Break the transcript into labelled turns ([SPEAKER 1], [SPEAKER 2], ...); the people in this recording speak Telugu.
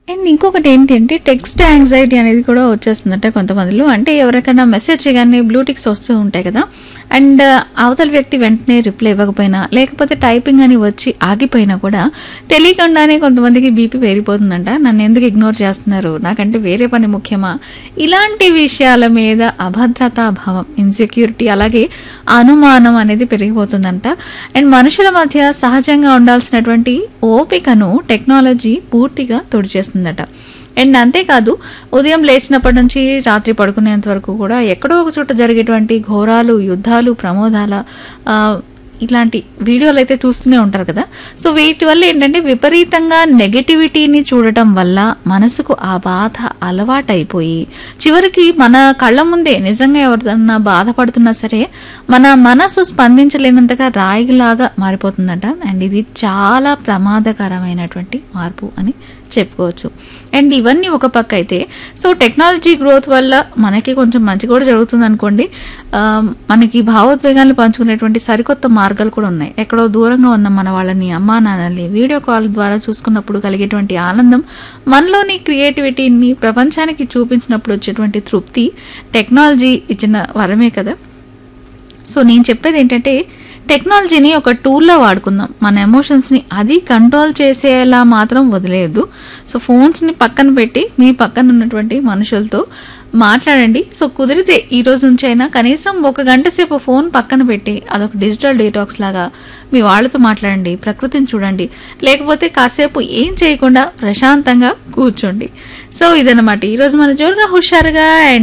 [SPEAKER 1] అండ్ ఇంకొకటి ఏంటంటే టెక్స్ట్ యాంగ్జైటీ అనేది కూడా వచ్చేస్తుందంట కొంతమందిలో అంటే ఎవరికైనా మెసేజ్ చేయగానే బ్లూటిక్స్ వస్తూ ఉంటాయి కదా అండ్ అవతల వ్యక్తి వెంటనే రిప్లై ఇవ్వకపోయినా లేకపోతే టైపింగ్ అని వచ్చి ఆగిపోయినా కూడా తెలియకుండానే కొంతమందికి బీపీ పెరిగిపోతుందంట నన్ను ఎందుకు ఇగ్నోర్ చేస్తున్నారు నాకంటే వేరే పని ముఖ్యమా ఇలాంటి విషయాల మీద అభద్రతా భావం ఇన్సెక్యూరిటీ అలాగే అనుమానం అనేది పెరిగిపోతుందంట అండ్ మనుషుల మధ్య సహజంగా ఉండాల్సినటువంటి ఓపికను టెక్నాలజీ పూర్తిగా తొడిచేస్తుందట అండ్ అంతేకాదు ఉదయం లేచినప్పటి నుంచి రాత్రి పడుకునేంత వరకు కూడా ఎక్కడో ఒక చోట జరిగేటువంటి ఘోరాలు యుద్ధాలు ప్రమోదాల ఆ, ఇలాంటి వీడియోలు అయితే చూస్తూనే ఉంటారు కదా సో వీటి వల్ల ఏంటంటే విపరీతంగా నెగటివిటీని చూడటం వల్ల మనసుకు ఆ బాధ అలవాటైపోయి చివరికి మన కళ్ళ ముందే నిజంగా ఎవరిదన్నా బాధపడుతున్నా సరే మన మనసు స్పందించలేనంతగా రాయిలాగా మారిపోతుందట అండ్ ఇది చాలా ప్రమాదకరమైనటువంటి మార్పు అని చెప్పుకోవచ్చు అండ్ ఇవన్నీ ఒక పక్క అయితే సో టెక్నాలజీ గ్రోత్ వల్ల మనకి కొంచెం మంచి కూడా జరుగుతుంది అనుకోండి ఆ, మనకి భావోద్వేగాలను పంచుకునేటువంటి సరికొత్త మార్గాలు కూడా ఉన్నాయి ఎక్కడో దూరంగా ఉన్న మన వాళ్ళని అమ్మా నాన్నల్ని వీడియో కాల్ ద్వారా చూసుకున్నప్పుడు కలిగేటువంటి ఆనందం మనలోని క్రియేటివిటీని ప్రపంచానికి చూపించినప్పుడు వచ్చేటువంటి తృప్తి టెక్నాలజీ ఇచ్చిన వరమే కదా సో నేను చెప్పేది ఏంటంటే టెక్నాలజీని ఒక టూల్లా వాడుకుందాం మన ఎమోషన్స్ని అది కంట్రోల్ చేసేలా మాత్రం వదిలేదు సో ఫోన్స్ని పక్కన పెట్టి మీ పక్కన ఉన్నటువంటి మనుషులతో మాట్లాడండి సో కుదిరితే ఈ రోజు నుంచి అయినా కనీసం ఒక గంట సేపు ఫోన్ పక్కన పెట్టి అదొక డిజిటల్ డీటాక్స్ లాగా మీ వాళ్ళతో మాట్లాడండి ప్రకృతిని చూడండి లేకపోతే కాసేపు ఏం చేయకుండా ప్రశాంతంగా కూర్చోండి సో ఇదన్నమాట ఈరోజు మన జోరుగా హుషారుగా అండ్